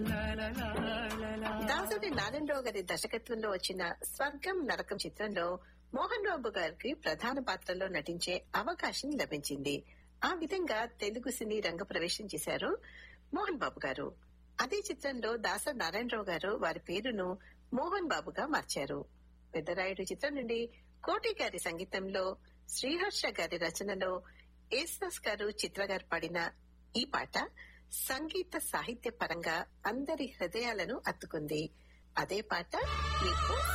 దాసరి నారాయణరావు గారి దర్శకత్వంలో వచ్చిన స్వర్గం నరకం చిత్రంలో మోహన్ బాబు గారికి ప్రధాన పాత్రలో నటించే అవకాశం లభించింది ఆ విధంగా తెలుగు సినీ రంగ ప్రవేశం చేశారు మోహన్ బాబు గారు అదే చిత్రంలో దాసరి నారాయణరావు గారు వారి పేరును మోహన్ బాబుగా మార్చారు పెద్దరాయుడు చిత్రం నుండి కోటి గారి సంగీతంలో శ్రీహర్ష గారి రచనలో ఏసాస్ గారు చిత్ర గారు పాడిన ఈ పాట సంగీత సాహిత్య పరంగా అందరి హృదయాలను అత్తుకుంది అదే పాట మీకు